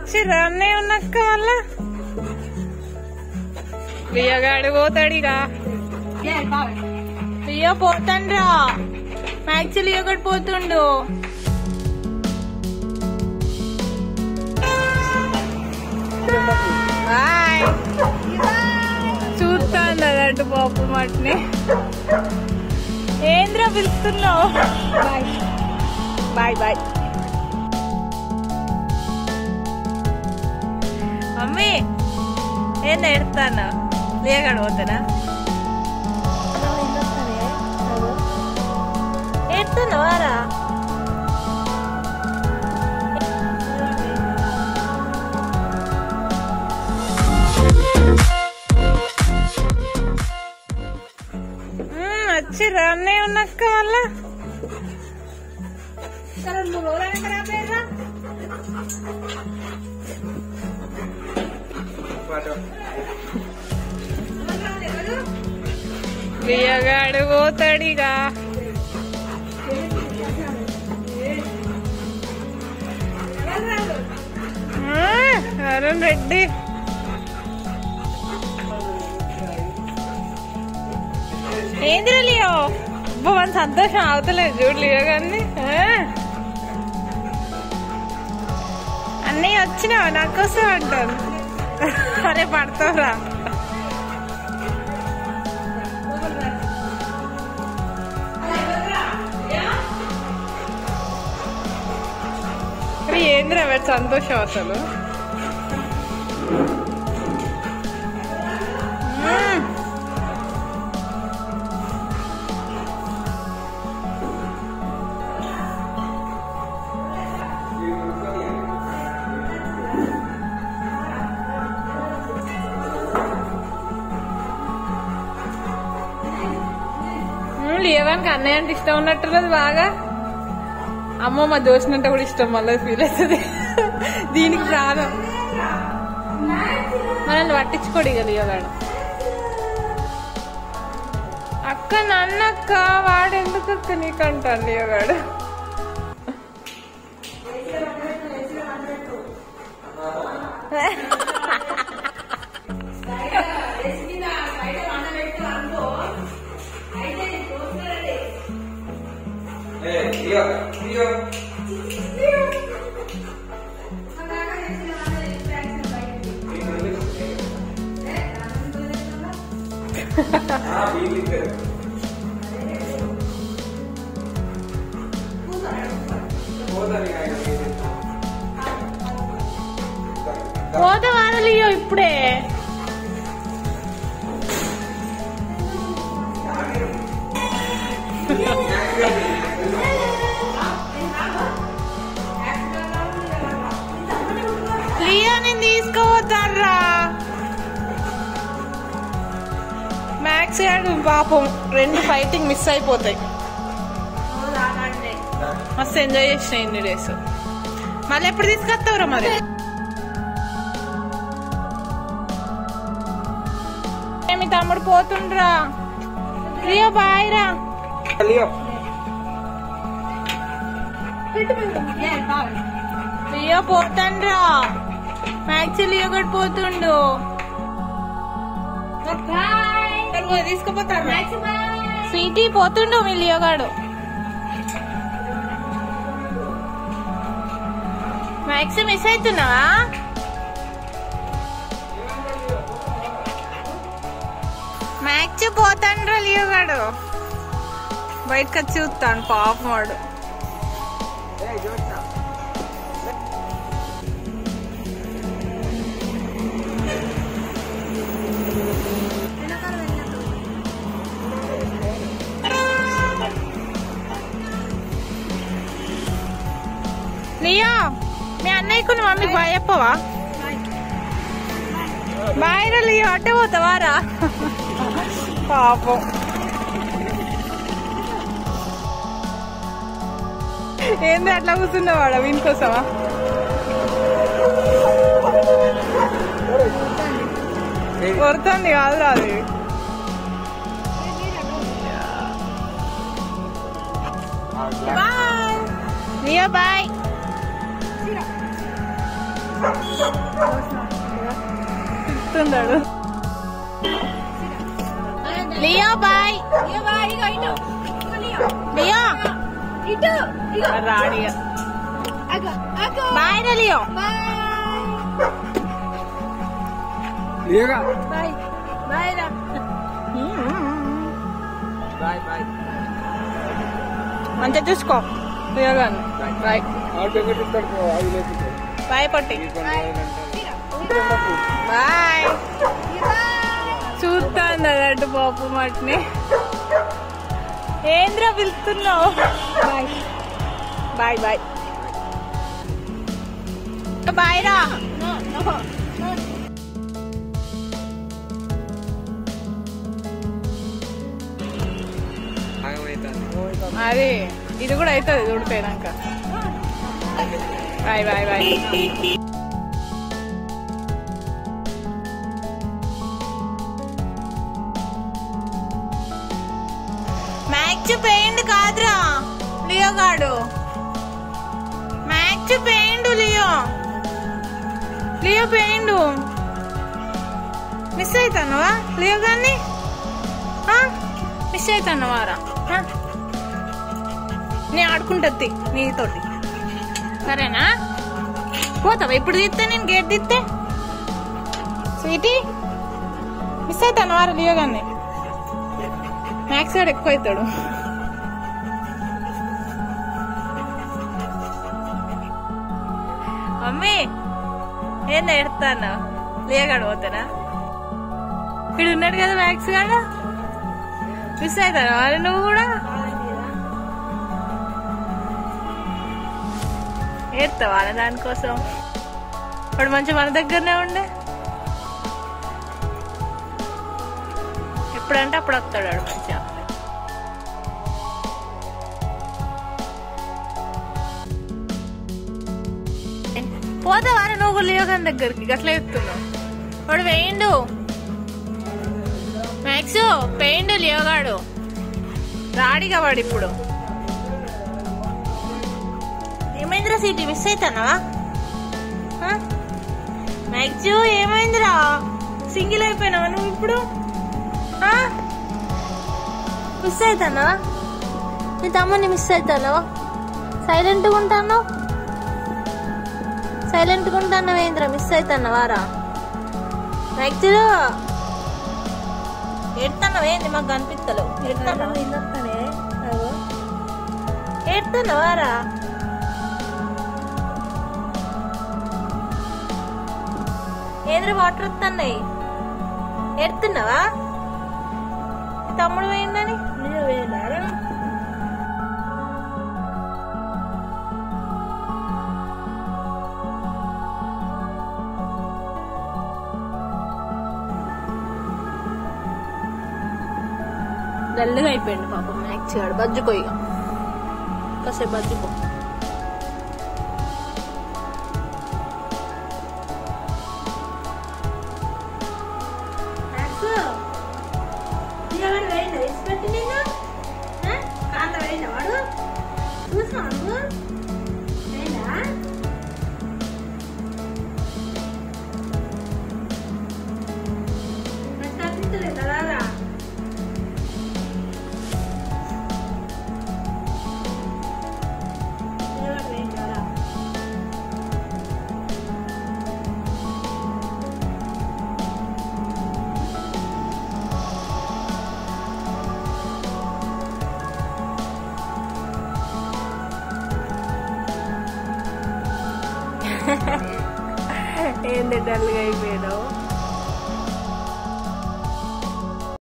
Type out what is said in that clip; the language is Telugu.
వచ్చిర్రా అన్నయ్య ఉన్నక్క వల్ల లియగాడు పోతాడిగా లియో పోతాండ్రా మ్యాక్స్ లియోగడ్ పోతుండు బాయ్ చూస్తాను అటు పాపం వాటిని ఏంద్రా పిలుస్తున్నావు బాయ్ బాయ్ బాయ్ మమ్మీ ఏం ఎడతాను లేగాడు పోతానా ఎడతాను వారా వచ్చిర్రా అన్నయ్య ఉన్నక్క వల్ల లియగాడు పోతాడిగా ఆ, అరుణ్ రెడ్డి ఏందిరా లియో అబ్బా మన సంతోషం అవతలేదు చూడు లియో గారిని ఆ? అన్నయ్య వచ్చినావా నాకోసం అంటాను అరే పడతావురా అరే ఏందిరా వాడి సంతోషం అసలు మ్మ్. మ్మ్, లేవానికి అన్నయ్య అంటే ఇష్టం ఉన్నట్టున్నది బాగా అమ్మ మా దోషనంటే కూడా ఇష్టం మళ్ళీ ఫీల్ అవుతుంది దీనికి ప్రాణం మనల్ని పట్టించుకోడు ఇక లియోగాడు అక్క నన్నక్క వాడు ఎందుకు అక్క నీకు అంటాను లియోగాడు పోతావా లియో ఇప్పుడే లియో నేను తీసుకోవద్దాన్రా మ్యాక్స్ గాడు పాపం రెండు ఫైటింగ్ మిస్ అయిపోతాయి మస్తు ఎంజాయ్ చేసిన ఇన్ని డేస్ మళ్ళీ ఎప్పుడు తీసుకొస్తావురా మరి ఏ, మీ తమ్ముడు పోతుండ్రా లియో బాయ్ రా లియో పోతాండ్రా మ్యాక్స్ లియో కూడా పోతుండు తీసుకుపోతారు స్వీటీ పోతుండు మీ లియో గాడు మ్యాక్స్ మిస్ అవుతున్నావా మ్యాక్స్ పోతాండ్రా లియో గాడు బయటకు వచ్చి చూస్తాను పాపం వాడు లియో మీ అన్నయ్యకు నువ్వు మమ్మీకి బాయ్ చెప్పవా బాయ్ రా లియో అట్టే పోతావా రా పాపం ఏంది అట్లా కూర్చున్నావాడా వీనికోసమా కొడుతుంది కాదు రాదు బాయ్ లియో బాయ్ చెప్తున్నాడు లియో బాయ్ లియో రాడిగా బాయ్ రా లియో లేగా బాయ్ బాయ్ రా బాయ్ బాయ్ మంచిగా చూసుకో లియో గాని బాయ్ ఆ టికెట్ ఇస్తాడు అది లేకపోతే బాయ్ పట్టి ఈ కొన్ని రోజులు అంటారు. బాయ్ చూస్తాను అదట్టు పాపు మట్ని ఏంద్రా పిలుస్తున్నావు బాయ్ బాయ్ బాయ్ బాయ్ రా ఆగమైతాంది. అది ఇది కూడా అవుతుంది ఊడిపోయినాక boy boy boy match paint కాదురా లియో గాడు match paint Leo Leo paint miss అవుతానవా లియో గాన్ని మిస్ అవుతానవారా నేను ఆడుకుంటుంది నీతోటి సరేనా పోతావా ఇప్పుడు తీస్తే నేను గేట్ తీస్తే స్వీటీ మిస్ అవుతాను వారు లియో గాన్ని మ్యాక్స్ గాడు ఎక్కువ అవుతాడు మమ్మీ ఏం ఎడతాను లియగాడు పోతానా ఇక్కడ ఉన్నాడు కదా మ్యాక్స్ గాడు మిస్ అవుతాను మరి నువ్వు కూడా ఏడతావా దానికోసం వాడు మంచి మన దగ్గరనే ఉండే ఎప్పుడంటే అప్పుడు వస్తాడు వాడు మంచిగా పోతావా నువ్వు లియోగన్ దగ్గరికి అట్లా చెప్తున్నావు వాడు వేయండు మ్యాక్స్ పెయిండు లియోగాడు రాడిగా వాడు ఇప్పుడు ఏమైందిరా సీటీ మిస్ అవుతానవా మ్యాక్స్ ఏమైందిరా సింగిల్ అయిపోయినావా నువ్వు ఇప్పుడు మిస్ అవుతానా నీ తమ్ముని మిస్ అవుతానవా సైలెంట్గా ఉంటాను సైలెంట్గా ఉంటాను ఏంద్రా మిస్ అవుతానవారా మ్యాక్సిలో ఎడతానవా ఏంది మాకు కనిపిస్తలేవు ఎడతానవా ఎడతానవారా ఏంద్ర వాటర్ వస్తున్నాయి ఎడుతున్నావా తమ్ముడు పోయిందని డల్గా అయిపోయింది పాపం మ్యాక్స్ గాడు బజ్జుకో ఇక కాసేపు బజ్జుకో ఏంది డల్గా అయిపోయావు